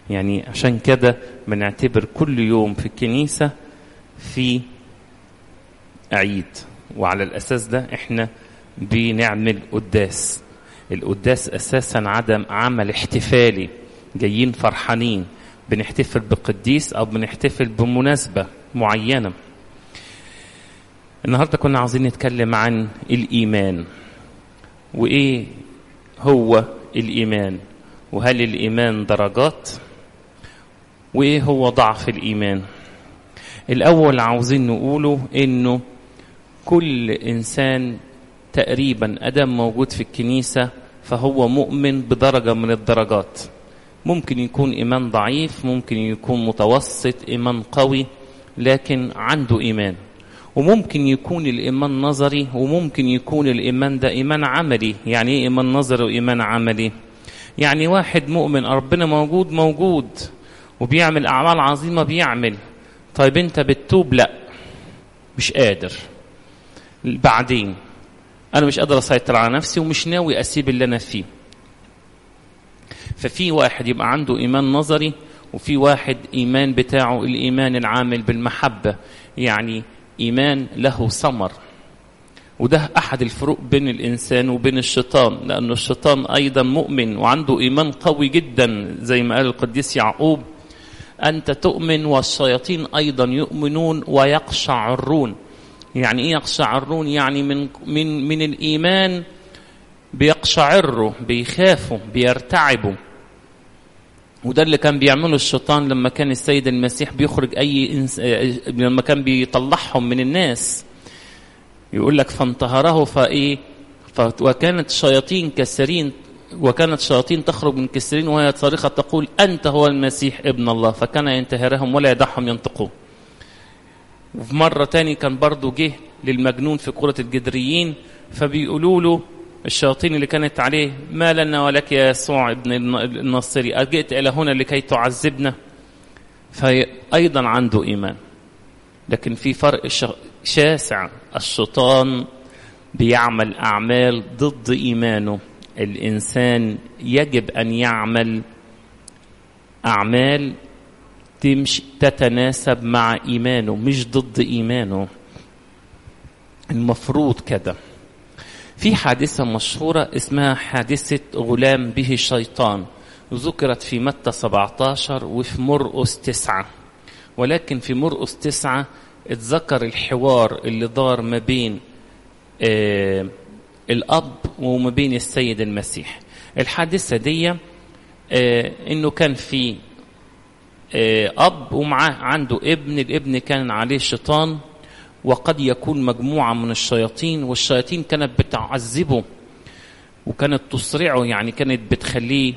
يعني عشان كده بنعتبر كل يوم في الكنيسة في عيد وعلى الأساس ده احنا بنعمل قداس القداس أساسا عدم عمل احتفالي جايين فرحانين بنحتفل بقديس أو بنحتفل بمناسبة معينة النهاردة كنا عاوزين نتكلم عن الإيمان وإيه هو الإيمان وهل الإيمان درجات وإيه هو ضعف الإيمان الأول عاوزين نقوله إنه كل إنسان تقريبا أدم موجود في الكنيسة فهو مؤمن بدرجة من الدرجات ممكن يكون إيمان ضعيف ممكن يكون متوسط إيمان قوي لكن عنده إيمان وممكن يكون الإيمان نظري وممكن يكون الإيمان ده إيمان عملي يعني إيه إيمان نظري وإيمان عملي يعني واحد مؤمن ربنا موجود موجود وبيعمل أعمال عظيمة بيعمل طيب أنت بتتوب لا مش قادر بعدين أنا مش قادر أسيطر على نفسي ومش ناوي أسيب اللي أنا فيه ففي واحد يبقى عنده إيمان نظري وفي واحد إيمان بتاعه الإيمان العامل بالمحبة يعني إيمان له ثمر وده أحد الفروق بين الإنسان وبين الشيطان لأن الشيطان أيضا مؤمن وعنده إيمان قوي جدا زي ما قال القديس يعقوب أنت تؤمن والشياطين أيضا يؤمنون ويقشعرون يعني إيه يقشعرون يعني من, من, من الإيمان بيقشعروا بيخافوا بيرتعبوا وده اللي كان بيعمله الشيطان لما كان السيد المسيح بيخرج اي إنس... لما كان بيطلعهم من الناس يقول لك فانتهره فايه ف... وكانت شياطين كثيرين وكانت شياطين تخرج من كثيرين وهي صارخه تقول انت هو المسيح ابن الله فكان ينتهرهم ولا يدعهم ينطقون وفي مره تاني كان برضه جه للمجنون في قرة الجدريين فبيقولوا له الشياطين اللي كانت عليه ما لنا ولك يا يسوع ابن الناصري أجئت إلى هنا لكي تعذبنا فأيضا عنده إيمان لكن في فرق شاسع الشيطان بيعمل أعمال ضد إيمانه الإنسان يجب أن يعمل أعمال تمشي تتناسب مع إيمانه مش ضد إيمانه المفروض كده في حادثة مشهورة اسمها حادثة غلام به الشيطان ذكرت في متى 17 وفي مرقس 9 ولكن في مرقس 9 اتذكر الحوار اللي دار ما بين آه الأب وما بين السيد المسيح الحادثة دي آه انه كان في آه أب ومعاه عنده ابن الابن كان عليه شيطان وقد يكون مجموعة من الشياطين والشياطين كانت بتعذبه وكانت تصرعه يعني كانت بتخليه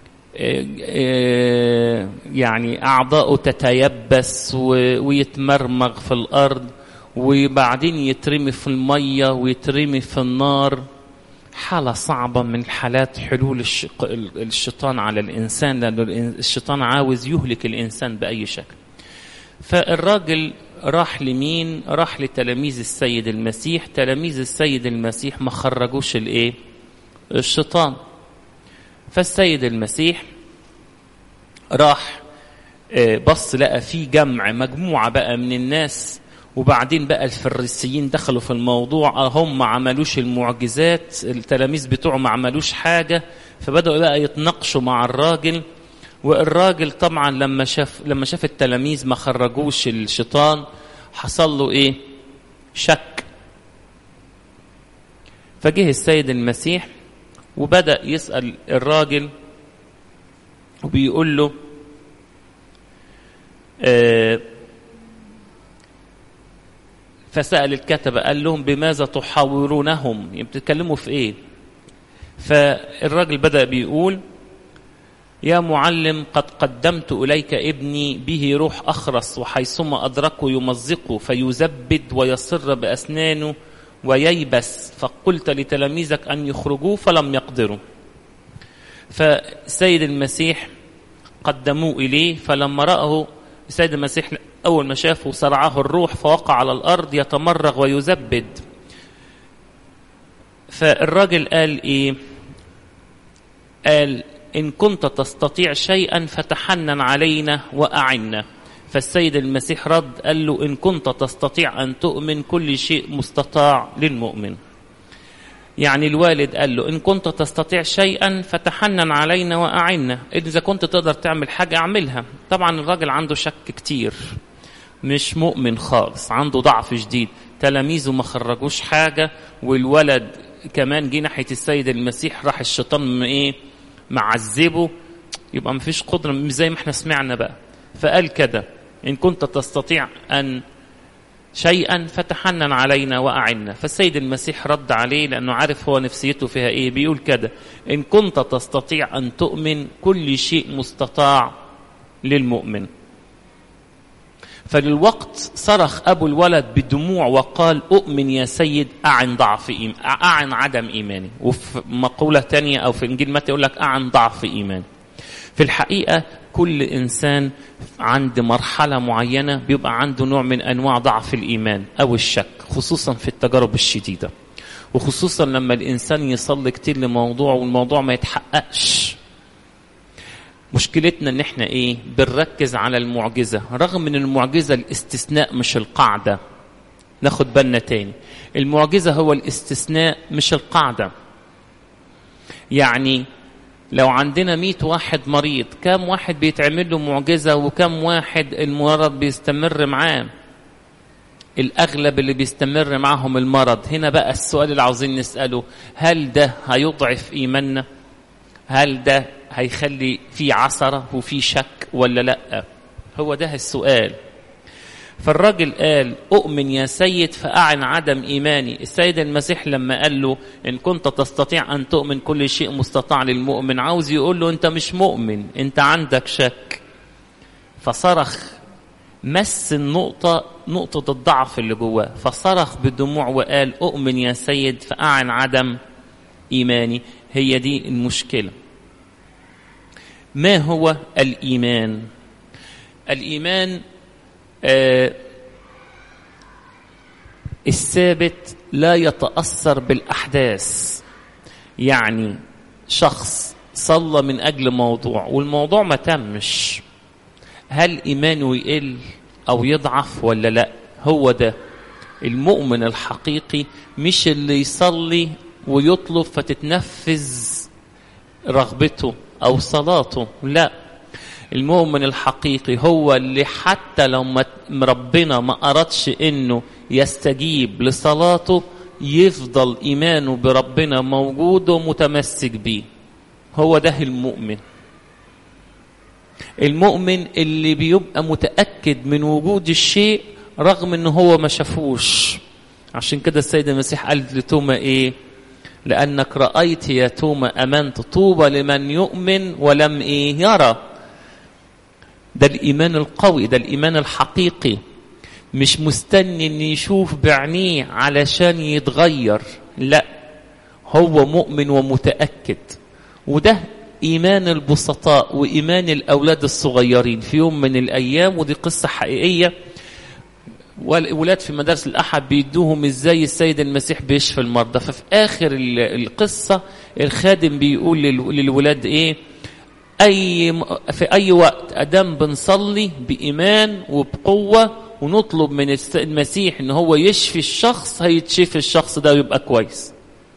يعني أعضاؤه تتيبس ويتمرمغ في الأرض وبعدين يترمي في المية ويترمي في النار حالة صعبة من حالات حلول الشيطان على الإنسان لأن الشيطان عاوز يهلك الإنسان بأي شكل فالراجل راح لمين راح لتلاميذ السيد المسيح تلاميذ السيد المسيح ما خرجوش الايه الشيطان فالسيد المسيح راح بص لقى في جمع مجموعة بقى من الناس وبعدين بقى الفريسيين دخلوا في الموضوع هم ما عملوش المعجزات التلاميذ بتوعه ما عملوش حاجة فبدأوا بقى يتناقشوا مع الراجل والراجل طبعا لما شاف لما شاف التلاميذ ما خرجوش الشيطان حصل له ايه شك فجه السيد المسيح وبدا يسال الراجل وبيقول له آه فسال الكتبه قال لهم بماذا تحاورونهم يعني بتتكلموا في ايه فالراجل بدا بيقول يا معلم قد قدمت إليك ابني به روح أخرس وحيثما أدركه يمزقه فيزبد ويصر بأسنانه وييبس فقلت لتلاميذك أن يخرجوه فلم يقدروا فالسيد المسيح قدموه إليه فلما رأه السيد المسيح أول ما شافه صرعه الروح فوقع على الأرض يتمرغ ويزبد فالراجل قال إيه قال إن كنت تستطيع شيئا فتحنن علينا وأعنا فالسيد المسيح رد قال له إن كنت تستطيع أن تؤمن كل شيء مستطاع للمؤمن يعني الوالد قال له إن كنت تستطيع شيئا فتحنن علينا وأعنا إذا كنت تقدر تعمل حاجة أعملها طبعا الراجل عنده شك كتير مش مؤمن خالص عنده ضعف شديد تلاميذه ما خرجوش حاجة والولد كمان جه ناحية السيد المسيح راح الشيطان ايه معذبه يبقى ما فيش قدرة مش زي ما احنا سمعنا بقى فقال كده إن كنت تستطيع أن شيئا فتحنن علينا وأعنا فالسيد المسيح رد عليه لأنه عارف هو نفسيته فيها إيه بيقول كده إن كنت تستطيع أن تؤمن كل شيء مستطاع للمؤمن فللوقت صرخ أبو الولد بدموع وقال أؤمن يا سيد أعن ضعف إيمان أعن عدم إيماني وفي مقولة تانية أو في إنجيل متى يقول لك أعن ضعف إيماني في الحقيقة كل إنسان عند مرحلة معينة بيبقى عنده نوع من أنواع ضعف الإيمان أو الشك خصوصا في التجارب الشديدة وخصوصا لما الإنسان يصلي كتير لموضوع والموضوع ما يتحققش مشكلتنا ان احنا ايه بنركز على المعجزة رغم ان المعجزة الاستثناء مش القاعدة ناخد بالنا تاني المعجزة هو الاستثناء مش القاعدة يعني لو عندنا مئة واحد مريض كم واحد بيتعمل له معجزة وكم واحد المرض بيستمر معاه الأغلب اللي بيستمر معهم المرض هنا بقى السؤال اللي عاوزين نسأله هل ده هيضعف إيماننا هل ده هيخلي في عثرة وفي شك ولا لا هو ده السؤال فالراجل قال أؤمن يا سيد فأعن عدم إيماني السيد المسيح لما قال له إن كنت تستطيع أن تؤمن كل شيء مستطاع للمؤمن عاوز يقول له أنت مش مؤمن أنت عندك شك فصرخ مس النقطة نقطة الضعف اللي جواه فصرخ بدموع وقال أؤمن يا سيد فأعن عدم إيماني هي دي المشكلة ما هو الإيمان الإيمان آه الثابت لا يتأثر بالأحداث يعني شخص صلى من أجل موضوع والموضوع ما تمش هل إيمانه يقل أو يضعف ولا لا هو ده المؤمن الحقيقي مش اللي يصلي ويطلب فتتنفذ رغبته أو صلاته لا المؤمن الحقيقي هو اللي حتى لو ما ربنا ما أردش إنه يستجيب لصلاته يفضل إيمانه بربنا موجود ومتمسك بيه هو ده المؤمن المؤمن اللي بيبقى متأكد من وجود الشيء رغم إنه هو ما شافوش عشان كده السيد المسيح قال لتوما إيه لأنك رأيت يا توما أمنت طوبى لمن يؤمن ولم إيه يرى ده الإيمان القوي ده الإيمان الحقيقي مش مستني إن يشوف بعينيه علشان يتغير لا هو مؤمن ومتأكد وده إيمان البسطاء وإيمان الأولاد الصغيرين في يوم من الأيام ودي قصة حقيقية والولاد في مدارس الأحد بيدوهم إزاي السيد المسيح بيشفي المرضى ففي آخر القصة الخادم بيقول للولاد إيه أي في أي وقت أدام بنصلي بإيمان وبقوة ونطلب من المسيح إن هو يشفي الشخص هيتشفي الشخص ده ويبقى كويس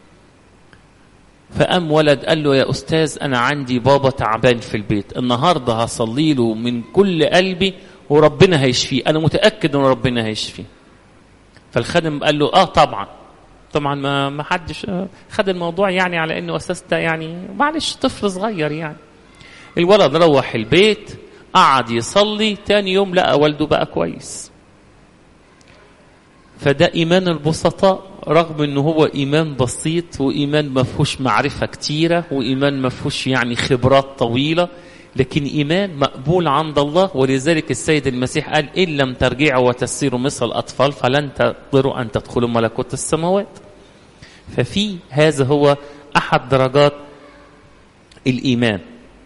فقام ولد قال له يا أستاذ أنا عندي بابا تعبان في البيت النهاردة هصلي له من كل قلبي وربنا هيشفيه أنا متأكد إن ربنا هيشفيه فالخادم قال له آه طبعا طبعا ما ما حدش خد الموضوع يعني على انه اساس ده يعني معلش طفل صغير يعني الولد روح البيت قعد يصلي تاني يوم لقى والده بقى كويس فده ايمان البسطاء رغم انه هو ايمان بسيط وايمان ما فيهوش معرفه كتيره وايمان ما فيهوش يعني خبرات طويله لكن ايمان مقبول عند الله ولذلك السيد المسيح قال ان لم ترجعوا وتسيروا مثل الاطفال فلن تقدروا ان تدخلوا ملكوت السماوات ففي هذا هو احد درجات الايمان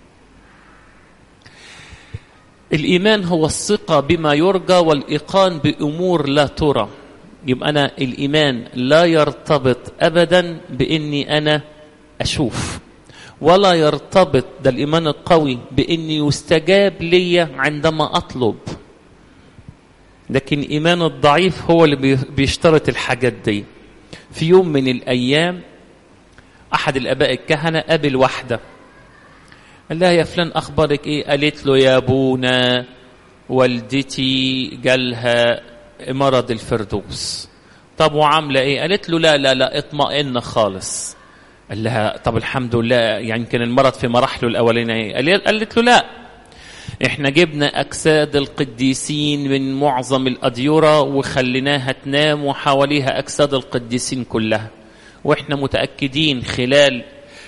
الايمان هو الثقه بما يرجى والايقان بامور لا ترى يبقى انا الايمان لا يرتبط ابدا باني انا اشوف ولا يرتبط ده الإيمان القوي بأن يستجاب لي عندما أطلب لكن إيمان الضعيف هو اللي بيشترط الحاجات دي في يوم من الأيام أحد الآباء الكهنة قابل واحدة قال لها يا فلان أخبارك إيه قالت له يا أبونا والدتي جالها مرض الفردوس طب وعاملة إيه قالت له لا لا لا اطمئن خالص قال لها طب الحمد لله يعني كان المرض في مراحله الأولانية قالت له لا احنا جبنا أجساد القديسين من معظم الأديرة وخليناها تنام وحواليها أجساد القديسين كلها واحنا متأكدين خلال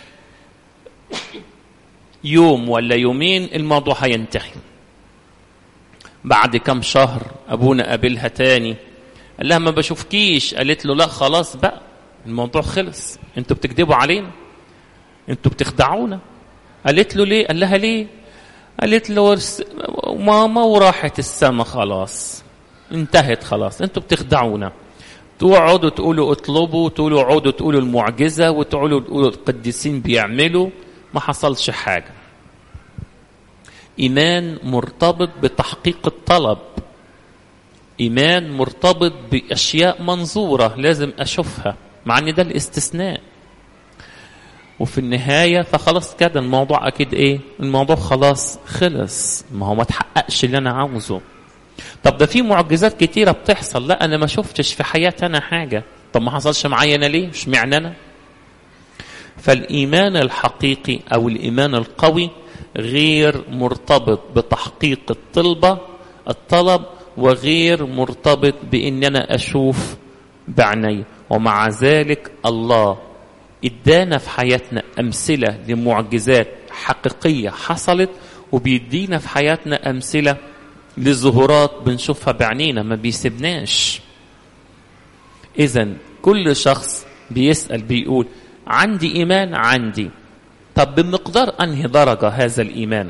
يوم ولا يومين الموضوع هينتهي بعد كم شهر أبونا قابلها تاني قال لها ما بشوفكيش قالت له لا خلاص بقى الموضوع خلص انتوا بتكذبوا علينا انتوا بتخدعونا قالت له ليه قال لها ليه قالت له ماما وراحت السما خلاص انتهت خلاص انتوا بتخدعونا تقعدوا تقولوا اطلبوا تقولوا اقعدوا تقولوا المعجزة وتقولوا تقولوا القديسين بيعملوا ما حصلش حاجة إيمان مرتبط بتحقيق الطلب إيمان مرتبط بأشياء منظورة لازم أشوفها مع أن ده الاستثناء وفي النهاية فخلاص كده الموضوع أكيد إيه الموضوع خلاص خلص ما هو ما تحققش اللي أنا عاوزه طب ده في معجزات كتيرة بتحصل لا أنا ما شفتش في حياتي أنا حاجة طب ما حصلش معايا أنا ليه مش معنى أنا فالإيمان الحقيقي أو الإيمان القوي غير مرتبط بتحقيق الطلبة الطلب وغير مرتبط بأن أنا أشوف بعيني ومع ذلك الله ادانا في حياتنا أمثلة لمعجزات حقيقية حصلت وبيدينا في حياتنا أمثلة لظهورات بنشوفها بعينينا ما بيسيبناش إذا كل شخص بيسأل بيقول عندي إيمان عندي طب بمقدار أنهي درجة هذا الإيمان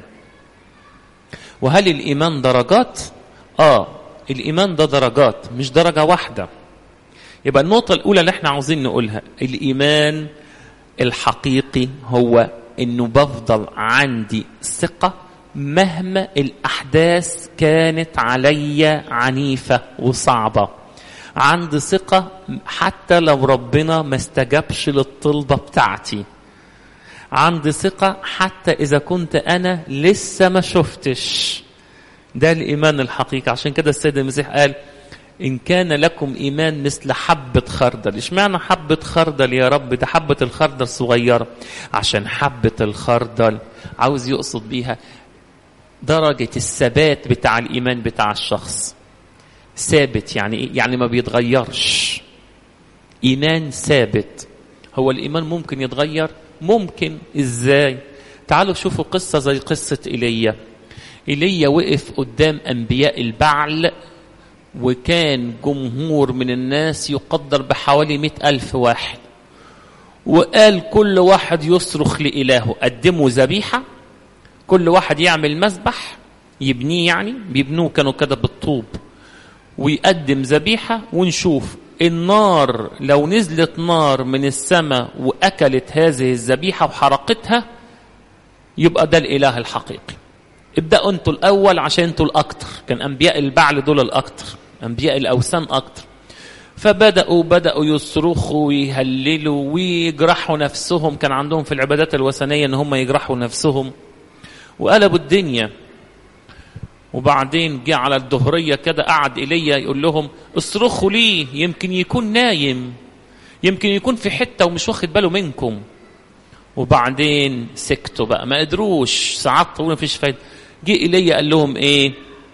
وهل الإيمان درجات آه الإيمان ده درجات مش درجة واحدة يبقى النقطة الأولى اللي احنا عاوزين نقولها الإيمان الحقيقي هو إنه بفضل عندي ثقة مهما الأحداث كانت عليا عنيفة وصعبة عندي ثقة حتى لو ربنا ما استجابش للطلبة بتاعتي عندي ثقة حتى إذا كنت أنا لسه ما شفتش ده الإيمان الحقيقي عشان كده السيد المسيح قال إن كان لكم إيمان مثل حبة خردل إشمعنى حبة خردل يا رب ده حبة الخردل صغيرة عشان حبة الخردل عاوز يقصد بيها درجة الثبات بتاع الإيمان بتاع الشخص ثابت يعني إيه؟ يعني ما بيتغيرش إيمان ثابت هو الإيمان ممكن يتغير ممكن إزاي تعالوا شوفوا قصة زي قصة إيليا إيليا وقف قدام أنبياء البعل وكان جمهور من الناس يقدر بحوالي مئة ألف واحد وقال كل واحد يصرخ لإلهه قدموا ذبيحة كل واحد يعمل مسبح يبنيه يعني بيبنوه كانوا كده بالطوب ويقدم ذبيحة ونشوف النار لو نزلت نار من السماء وأكلت هذه الذبيحة وحرقتها يبقى ده الإله الحقيقي ابدأوا انتوا الأول عشان انتوا الأكتر كان أنبياء البعل دول الأكتر أنبياء الأوثان أكتر فبدأوا بدأوا يصرخوا ويهللوا ويجرحوا نفسهم كان عندهم في العبادات الوثنية ان هم يجرحوا نفسهم وقلبوا الدنيا وبعدين جه على الظهرية كده قعد إيليا يقول لهم اصرخوا ليه يمكن يكون نايم يمكن يكون في حتة ومش واخد باله منكم وبعدين سكتوا بقى ما قدروش ساعات طويلة مفيش فايدة جه إيليا قال لهم ايه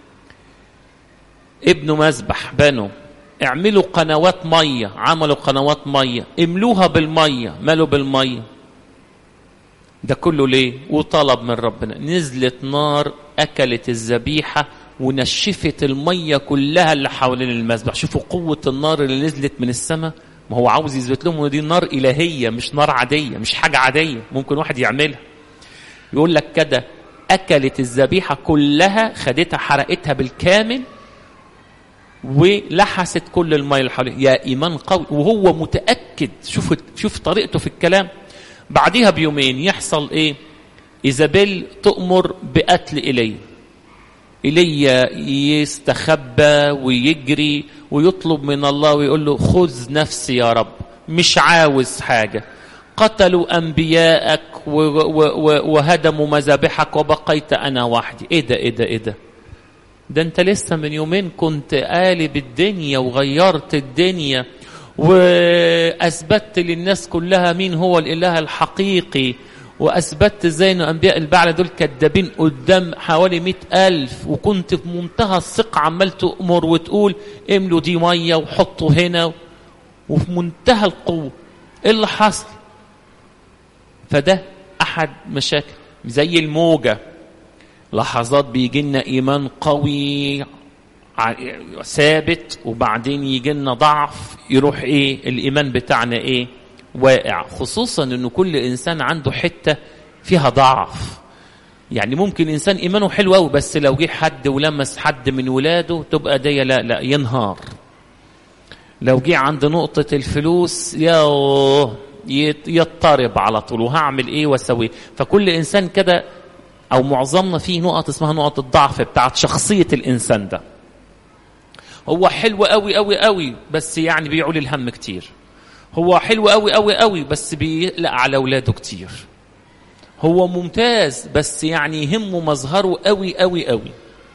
ابنوا مذبح بنوا اعملوا قنوات مية عملوا قنوات مية املوها بالمية ملوا بالمية ده كله ليه وطلب من ربنا نزلت نار أكلت الذبيحة ونشفت المية كلها اللي حوالين المذبح شوفوا قوة النار اللي نزلت من السماء ما هو عاوز يثبت لهم ان دي نار إلهية مش نار عادية مش حاجة عادية ممكن واحد يعملها يقول لك كده أكلت الذبيحة كلها خدتها حرقتها بالكامل ولحست كل المية اللي حواليه يا إيمان قوي وهو متأكد شوف شوف طريقته في الكلام بعديها بيومين يحصل ايه ايزابيل تؤمر بقتل ايليا ايليا يستخبى ويجري ويطلب من الله ويقول له خذ نفسي يا رب مش عاوز حاجه قتلوا انبياءك وهدموا مذابحك وبقيت انا وحدي ايه ده ايه ده ايه ده ده انت لسه من يومين كنت قالب الدنيا وغيرت الدنيا واثبتت للناس كلها مين هو الاله الحقيقي واثبتت ازاي ان انبياء البعل دول كذابين قدام حوالي مئة الف وكنت في منتهى الثقه عمال تامر وتقول املوا دي ميه وحطوا هنا وفي منتهى القوه ايه اللي حصل فده احد مشاكل زي الموجه لحظات بيجي لنا ايمان قوي ثابت وبعدين يجي لنا ضعف يروح ايه الايمان بتاعنا ايه واقع خصوصا انه كل انسان عنده حته فيها ضعف يعني ممكن انسان ايمانه حلو قوي بس لو جه حد ولمس حد من ولاده تبقى دي لا لا ينهار لو جه عند نقطه الفلوس يا يضطرب على طول وهعمل ايه واسوي فكل انسان كده او معظمنا فيه نقط اسمها نقط الضعف بتاعت شخصيه الانسان ده هو حلو قوي قوي قوي بس يعني بيعول الهم كتير هو حلو قوي قوي قوي بس بيقلق على اولاده كتير هو ممتاز بس يعني يهمه مظهره قوي قوي قوي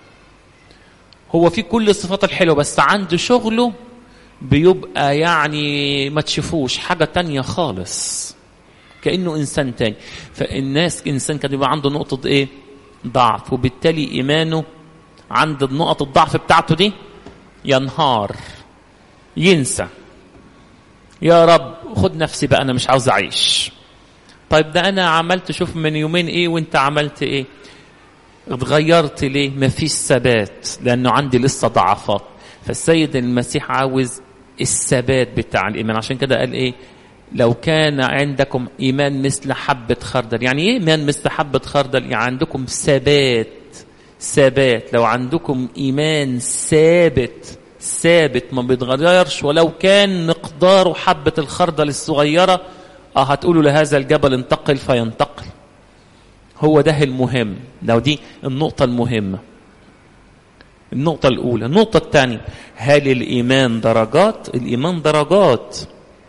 هو في كل الصفات الحلوه بس عنده شغله بيبقى يعني ما تشوفوش حاجه تانية خالص كانه انسان تاني فالناس انسان كان يبقى عنده نقطه ايه ضعف وبالتالي ايمانه عند نقط الضعف بتاعته دي ينهار ينسى يا رب خد نفسي بقى انا مش عاوز اعيش طيب ده انا عملت شوف من يومين ايه وانت عملت ايه اتغيرت ليه مفيش ثبات لانه عندي لسه ضعفات فالسيد المسيح عاوز الثبات بتاع الايمان عشان كده قال ايه لو كان عندكم ايمان مثل حبه خردل يعني ايه ايمان مثل حبه خردل يعني عندكم ثبات ثبات لو عندكم ايمان ثابت ثابت ما بيتغيرش ولو كان مقداره حبه الخردل الصغيره اه هتقولوا لهذا الجبل انتقل فينتقل هو ده المهم لو دي النقطه المهمه النقطة الأولى النقطة الثانية هل الإيمان درجات الإيمان درجات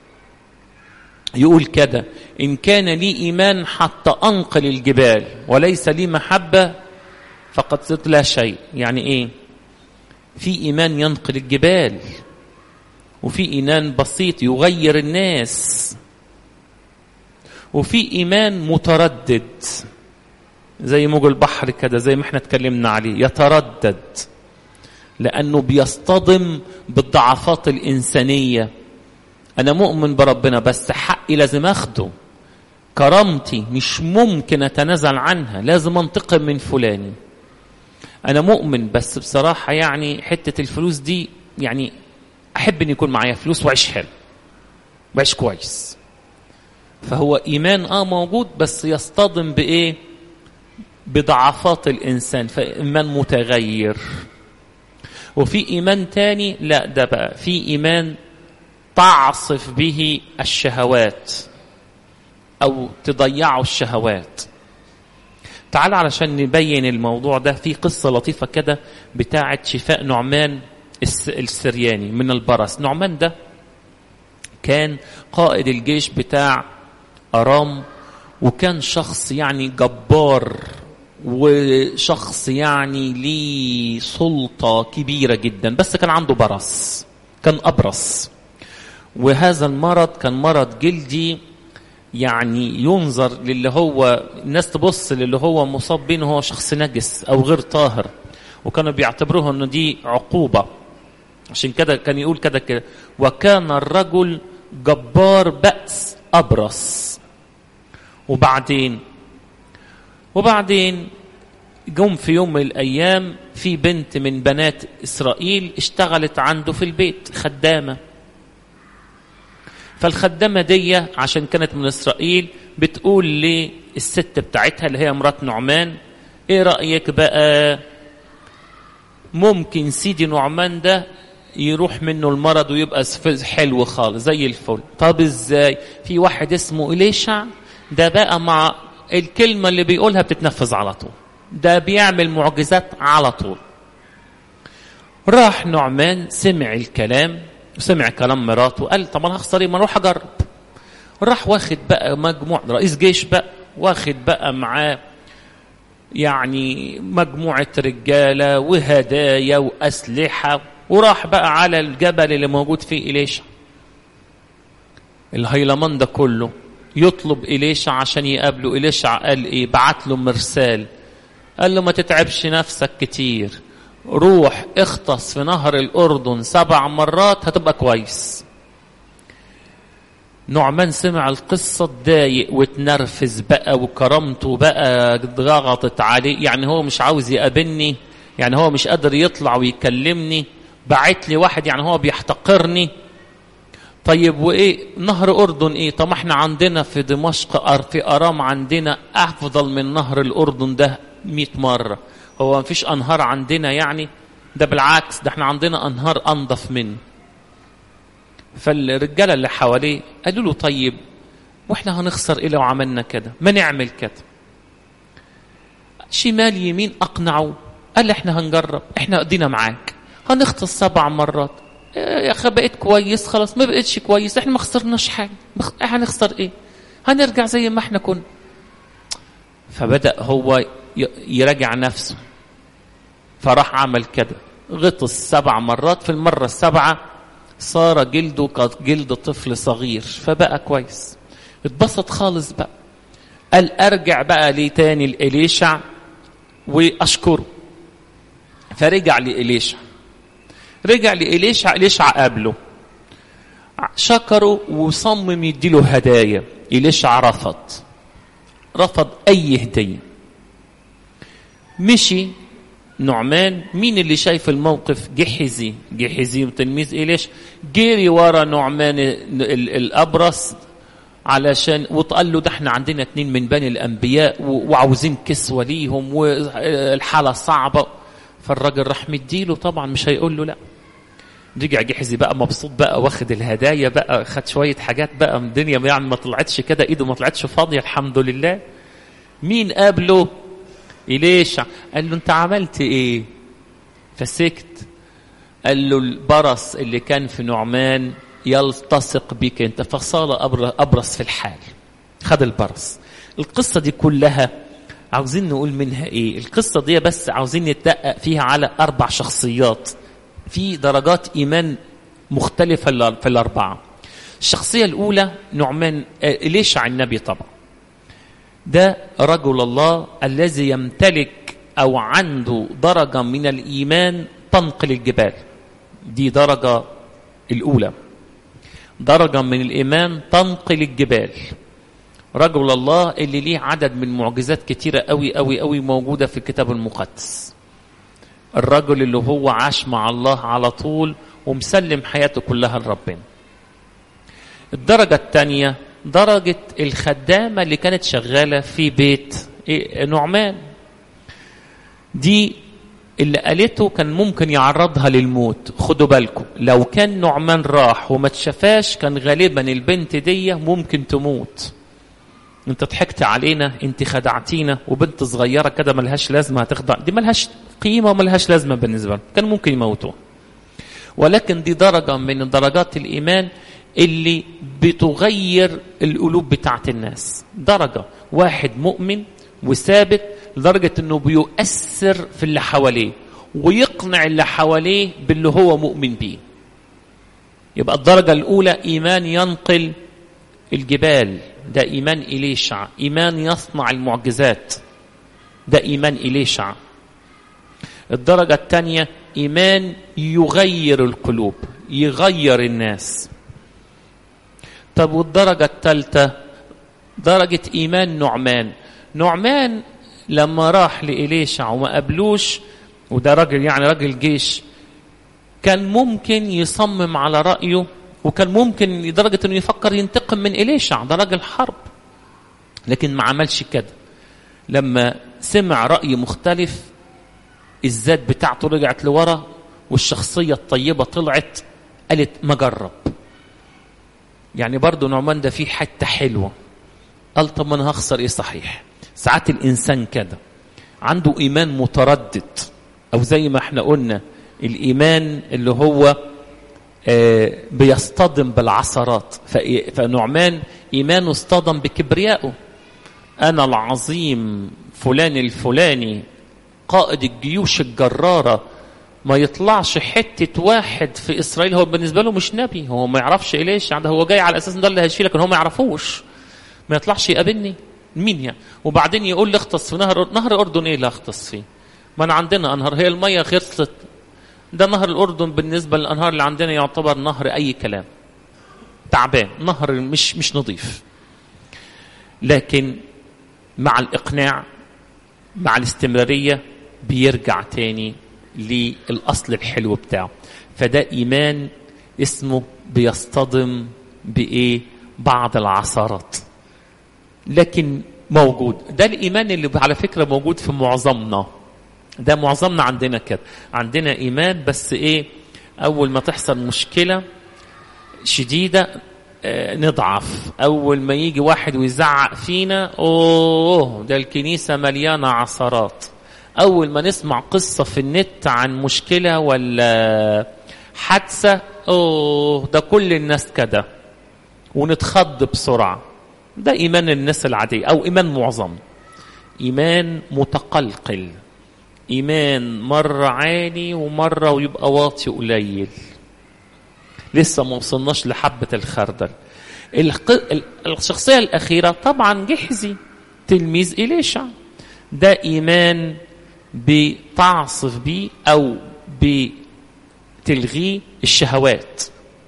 يقول كده إن كان لي إيمان حتى أنقل الجبال وليس لي محبة فقد صرت لا شيء يعني إيه في إيمان ينقل الجبال وفي إيمان بسيط يغير الناس وفي إيمان متردد زي موج البحر كده زي ما احنا اتكلمنا عليه يتردد لأنه بيصطدم بالضعفات الإنسانية أنا مؤمن بربنا بس حقي لازم أخده كرامتي مش ممكن أتنازل عنها لازم أنتقم من فلان أنا مؤمن بس بصراحة يعني حتة الفلوس دي يعني أحب أن يكون معايا فلوس وعيش حلو وعيش كويس فهو إيمان آه موجود بس يصطدم بإيه بضعفات الإنسان فإيمان متغير وفي إيمان تاني لا ده بقى في إيمان تعصف به الشهوات أو تضيعوا الشهوات تعال علشان نبين الموضوع ده في قصة لطيفة كده بتاعة شفاء نعمان السرياني من البرص نعمان ده كان قائد الجيش بتاع أرام وكان شخص يعني جبار وشخص يعني ليه سلطة كبيرة جدا بس كان عنده برص كان أبرص وهذا المرض كان مرض جلدي يعني ينظر للي هو الناس تبص للي هو مصاب بيه هو شخص نجس أو غير طاهر وكانوا بيعتبروه انه دي عقوبة عشان كده كان يقول كده كده وكان الرجل جبار بأس أبرص وبعدين وبعدين جم في يوم من الأيام في بنت من بنات إسرائيل اشتغلت عنده في البيت خدامة فالخدامة دي عشان كانت من إسرائيل بتقول للست بتاعتها اللي هي مرات نعمان ايه رأيك بقى ممكن سيدي نعمان ده يروح منه المرض ويبقى حلو خالص زي الفل طب ازاي في واحد اسمه إليشع ده بقى مع الكلمة اللي بيقولها بتتنفذ على طول ده بيعمل معجزات على طول راح نعمان سمع الكلام وسمع كلام مراته قال طب انا هخسر ايه ما اروح اجرب راح واخد بقى مجموع رئيس جيش بقى واخد بقى معاه يعني مجموعة رجالة وهدايا وأسلحة وراح بقى على الجبل اللي موجود فيه إليشع الهيلمان ده كله يطلب إليشع عشان يقابله إليشع قال إيه بعت له مرسال قال له ما تتعبش نفسك كتير روح اختص في نهر الأردن سبع مرات هتبقى كويس نعمان سمع القصة اتضايق واتنرفز بقى وكرامته بقى ضغطت عليه يعني هو مش عاوز يقابلني يعني هو مش قادر يطلع ويكلمني بعت لي واحد يعني هو بيحتقرني طيب وايه نهر اردن ايه طب احنا عندنا في دمشق في ارام عندنا افضل من نهر الاردن ده 100 مره هو مفيش انهار عندنا يعني ده بالعكس ده احنا عندنا انهار انضف منه فالرجاله اللي حواليه قالوا له طيب واحنا هنخسر ايه لو عملنا كده ما نعمل كده شمال يمين اقنعوا قال احنا هنجرب احنا ايدينا معاك هنختص سبع مرات يا اخي بقيت كويس خلاص ما بقيتش كويس احنا ما خسرناش حاجه هنخسر ايه هنرجع زي ما احنا كنا فبدا هو يراجع نفسه فراح عمل كده غطس سبع مرات في المره السابعه صار جلده كجلد طفل صغير فبقى كويس اتبسط خالص بقى قال ارجع بقى ليه تاني لإليشع واشكره فرجع لإليشع رجع لإليشع إليشع قابله شكره وصمم يديله هدايا إليشع رفض رفض أي هدية مشي نعمان مين اللي شايف الموقف جحزي جحزي تلميذ إليش جري ورا نعمان الأبرص علشان وقال له ده احنا عندنا اتنين من بني الأنبياء وعاوزين كسوة ليهم والحالة صعبة فالراجل راح مديله طبعا مش هيقول له لا رجع جحزي بقى مبسوط بقى واخد الهدايا بقى خد شوية حاجات بقى من الدنيا يعني ما طلعتش كده ايده ما طلعتش فاضية الحمد لله مين قابله إليش قال له انت عملت ايه فسكت قال له البرص اللي كان في نعمان يلتصق بك انت فصار أبرص في الحال خد البرص القصة دي كلها عاوزين نقول منها ايه القصة دي بس عاوزين نتدقق فيها على أربع شخصيات في درجات إيمان مختلفة في الأربعة الشخصية الأولى نعمان إليشع النبي طبعا ده رجل الله الذي يمتلك أو عنده درجة من الإيمان تنقل الجبال دي درجة الأولى درجة من الإيمان تنقل الجبال رجل الله اللي ليه عدد من معجزات كتيرة قوي قوي قوي موجودة في الكتاب المقدس الرجل اللي هو عاش مع الله على طول ومسلم حياته كلها لربنا الدرجة الثانية درجة الخدامة اللي كانت شغالة في بيت نعمان دي اللي قالته كان ممكن يعرضها للموت خدوا بالكم لو كان نعمان راح وما تشافاش كان غالبا البنت دي ممكن تموت انت ضحكت علينا انت خدعتينا وبنت صغيره كده ملهاش لازمه هتخضع دي ملهاش قيمه وملهاش لازمه بالنسبه لهم كان ممكن يموتوها ولكن دي درجه من درجات الايمان اللي بتغير القلوب بتاعت الناس درجه واحد مؤمن وثابت لدرجه انه بيؤثر في اللي حواليه ويقنع اللي حواليه باللي هو مؤمن بيه يبقى الدرجه الاولى ايمان ينقل الجبال ده إيمان إليشع إيمان يصنع المعجزات ده إيمان إليشع الدرجة الثانية إيمان يغير القلوب يغير الناس طب والدرجة الثالثة درجة إيمان نعمان نعمان لما راح لإليشع وما قابلوش وده راجل يعني راجل جيش كان ممكن يصمم على رأيه وكان ممكن لدرجة انه يفكر ينتقم من إليشع ده راجل حرب لكن ما عملش كده لما سمع رأي مختلف الذات بتاعته رجعت لورا والشخصية الطيبة طلعت قالت ما جرب يعني برضو نعمان ده فيه حتة حلوة قال طب ما انا هخسر ايه صحيح ساعات الانسان كده عنده ايمان متردد او زي ما احنا قلنا الايمان اللي هو آه بيصطدم بالعثرات فنعمان ايمانه اصطدم بكبريائه انا العظيم فلان الفلاني قائد الجيوش الجراره ما يطلعش حته واحد في اسرائيل هو بالنسبه له مش نبي هو ما يعرفش ليش هو جاي على اساس ده اللي هيشيلك لكن هو ما يعرفوش ما يطلعش يقابلني مين يعني وبعدين يقول لي اغطس في نهر نهر الاردن ايه اللي اغطس فيه ما انا عندنا انهار هي الميه خلصت ده نهر الاردن بالنسبه للانهار اللي عندنا يعتبر نهر اي كلام تعبان نهر مش مش نظيف لكن مع الاقناع مع الاستمراريه بيرجع تاني للاصل الحلو بتاعه فده ايمان اسمه بيصطدم بايه بعض العثرات لكن موجود ده الايمان اللي على فكره موجود في معظمنا ده معظمنا عندنا كده عندنا ايمان بس ايه اول ما تحصل مشكله شديده آه نضعف اول ما يجي واحد ويزعق فينا اوه ده الكنيسه مليانه عثرات اول ما نسمع قصه في النت عن مشكله ولا حادثه اوه ده كل الناس كده ونتخض بسرعه ده ايمان الناس العاديه او ايمان معظم ايمان متقلقل ايمان مره عالي ومره ويبقى واطي قليل لسه ما وصلناش لحبه الخردل الشخصيه الاخيره طبعا جحزي تلميذ إليشع ده ايمان بتعصف بيه او بتلغيه الشهوات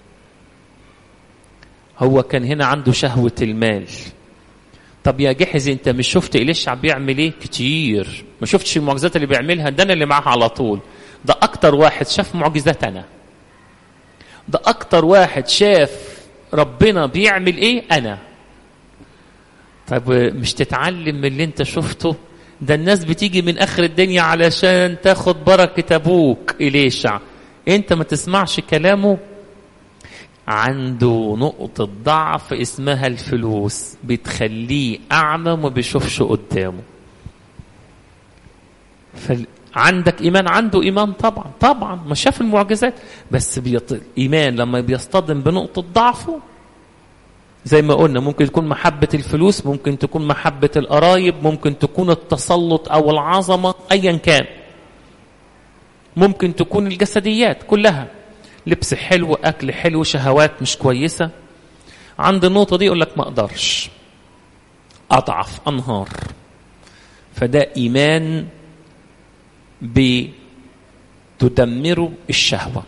هو كان هنا عنده شهوة المال طب يا جحزي انت مش شفت إليشع بيعمل ايه كتير ما شفتش المعجزات اللي بيعملها ده انا اللي معاه على طول ده اكتر واحد شاف معجزات انا ده اكتر واحد شاف ربنا بيعمل ايه انا طب مش تتعلم من اللي انت شفته ده الناس بتيجي من اخر الدنيا علشان تاخد بركة ابوك إليشع انت ما تسمعش كلامه عنده نقطة ضعف اسمها الفلوس بتخليه أعمى وما بيشوفش قدامه فعندك إيمان عنده إيمان طبعا طبعا ما شاف المعجزات بس بيط... إيمان لما بيصطدم بنقطة ضعفه زي ما قلنا ممكن تكون محبة الفلوس ممكن تكون محبة القرايب ممكن تكون التسلط أو العظمة أيا كان ممكن تكون الجسديات كلها لبس حلو اكل حلو شهوات مش كويسه عند النقطه دي يقول لك ما اقدرش اضعف انهار فده ايمان بتدمره الشهوه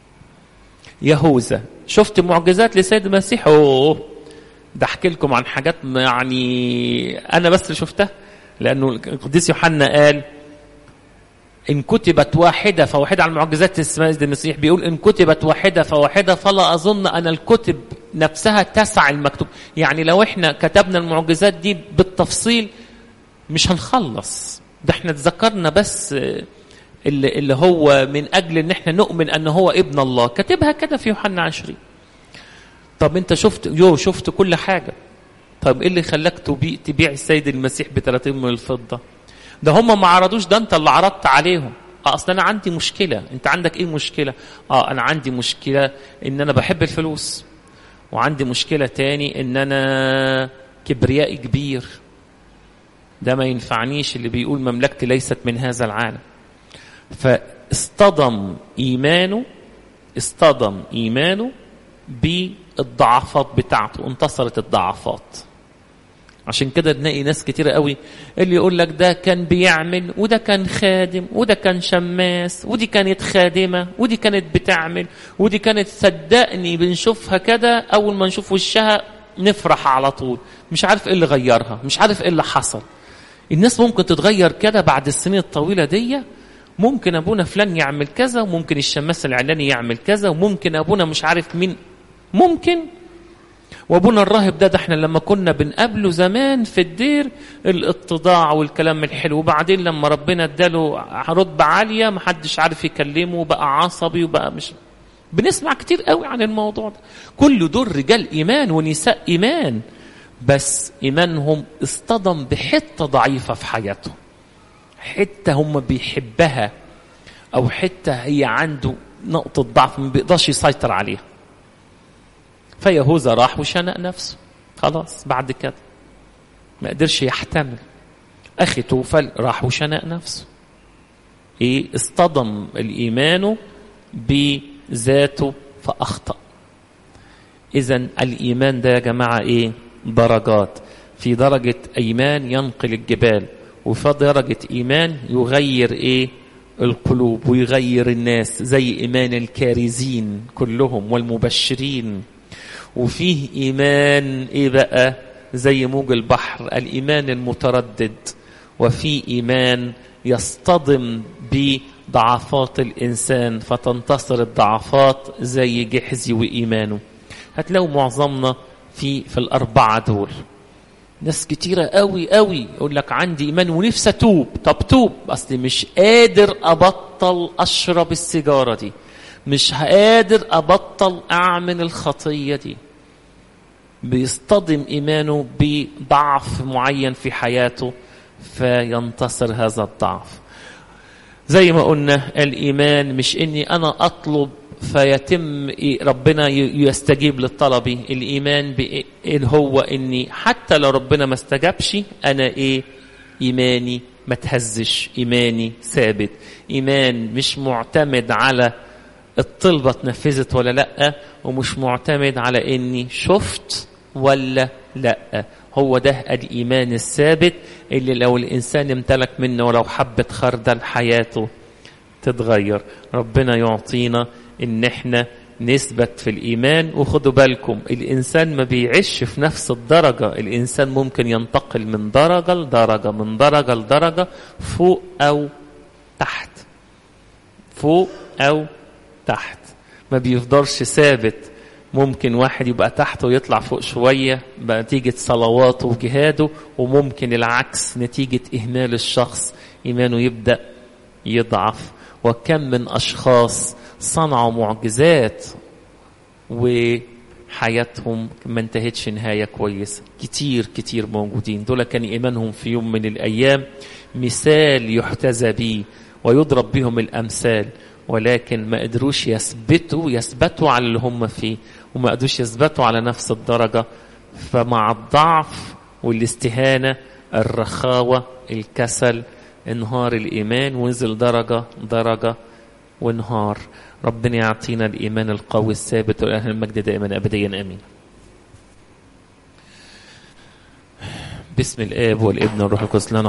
يهوذا شفت معجزات لسيد المسيح اوه ده احكي لكم عن حاجات يعني انا بس اللي شفتها لانه القديس يوحنا قال إن كتبت واحدة فواحدة على المعجزات السيد المسيح بيقول إن كتبت واحدة فواحدة فلا أظن أن الكتب نفسها تسع المكتوب يعني لو إحنا كتبنا المعجزات دي بالتفصيل مش هنخلص ده إحنا تذكرنا بس اللي, اللي هو من أجل إن إحنا نؤمن أن هو ابن الله كاتبها كده في يوحنا عشرين طب أنت شفت يو شفت كل حاجة طب إيه اللي خلاك تبيع, تبيع السيد المسيح ب 30 من الفضة ده هم ما عرضوش ده انت اللي عرضت عليهم اه اصل انا عندي مشكله انت عندك ايه مشكله اه انا عندي مشكله ان انا بحب الفلوس وعندي مشكله تاني ان انا كبريائي كبير ده ما ينفعنيش اللي بيقول مملكتي ليست من هذا العالم فاصطدم ايمانه اصطدم ايمانه بالضعفات بتاعته انتصرت الضعفات عشان كده نلاقي ناس كتيرة قوي اللي يقول لك ده كان بيعمل وده كان خادم وده كان شماس ودي كانت خادمة ودي كانت بتعمل ودي كانت صدقني بنشوفها كده أول ما نشوف وشها نفرح على طول مش عارف ايه اللي غيرها مش عارف ايه اللي حصل الناس ممكن تتغير كده بعد السنين الطويلة دي ممكن ابونا فلان يعمل كذا وممكن الشماس العلاني يعمل كذا وممكن ابونا مش عارف مين ممكن وابونا الراهب ده, ده احنا لما كنا بنقابله زمان في الدير الاتضاع والكلام الحلو وبعدين لما ربنا اداله رتبه عاليه محدش عارف يكلمه وبقى عصبي وبقى مش بنسمع كتير قوي عن الموضوع ده كل دول رجال ايمان ونساء ايمان بس إيمانهم اصطدم بحتة ضعيفة في حياتهم حتة هم بيحبها أو حتة هي عنده نقطة ضعف ما بيقدرش يسيطر عليها فيهوذا راح وشنق نفسه خلاص بعد كده ما قدرش يحتمل أخي توفل راح وشنق نفسه إيه اصطدم الإيمان بذاته فأخطأ إذا الإيمان ده يا جماعة إيه درجات في درجة إيمان ينقل الجبال وفي درجة إيمان يغير إيه القلوب ويغير الناس زي إيمان الكارزين كلهم والمبشرين وفيه إيمان إيه بقى زي موج البحر الإيمان المتردد وفي إيمان يصطدم بضعفات الإنسان فتنتصر الضعفات زي جحزي وإيمانه هتلاقوا معظمنا في في الأربعة دول ناس كتيرة قوي قوي يقول لك عندي إيمان ونفسي أتوب طب توب أصلي مش قادر أبطل أشرب السيجارة دي مش قادر أبطل أعمل الخطية دي بيصطدم إيمانه بضعف معين في حياته فينتصر هذا الضعف زي ما قلنا الإيمان مش إني أنا أطلب فيتم ربنا يستجيب لطلبي الإيمان هو إني حتى لو ربنا ما استجابش أنا إيه إيماني ما تهزش إيماني ثابت إيمان مش معتمد على الطلبة اتنفذت ولا لأ ومش معتمد على إني شفت ولا لأ هو ده الإيمان الثابت اللي لو الإنسان امتلك منه ولو حبة خردل حياته تتغير ربنا يعطينا إن احنا نثبت في الإيمان وخدوا بالكم الإنسان ما بيعيش في نفس الدرجة الإنسان ممكن ينتقل من درجة لدرجة من درجة لدرجة فوق أو تحت فوق أو تحت ما بيفضلش ثابت ممكن واحد يبقى تحت ويطلع فوق شوية نتيجة صلواته وجهاده وممكن العكس نتيجة إهمال الشخص إيمانه يبدأ يضعف وكم من أشخاص صنعوا معجزات وحياتهم ما انتهتش نهاية كويسة كتير كتير موجودين دول كان إيمانهم في يوم من الأيام مثال يحتذى به ويضرب بهم الأمثال ولكن ما قدروش يثبتوا يثبتوا على اللي هم فيه وما قدروش يثبتوا على نفس الدرجة فمع الضعف والاستهانة الرخاوة الكسل انهار الإيمان ونزل درجة درجة وانهار ربنا يعطينا الإيمان القوي الثابت والأهل المجد دائما أبديا أمين باسم الآب والابن والروح القدس لنا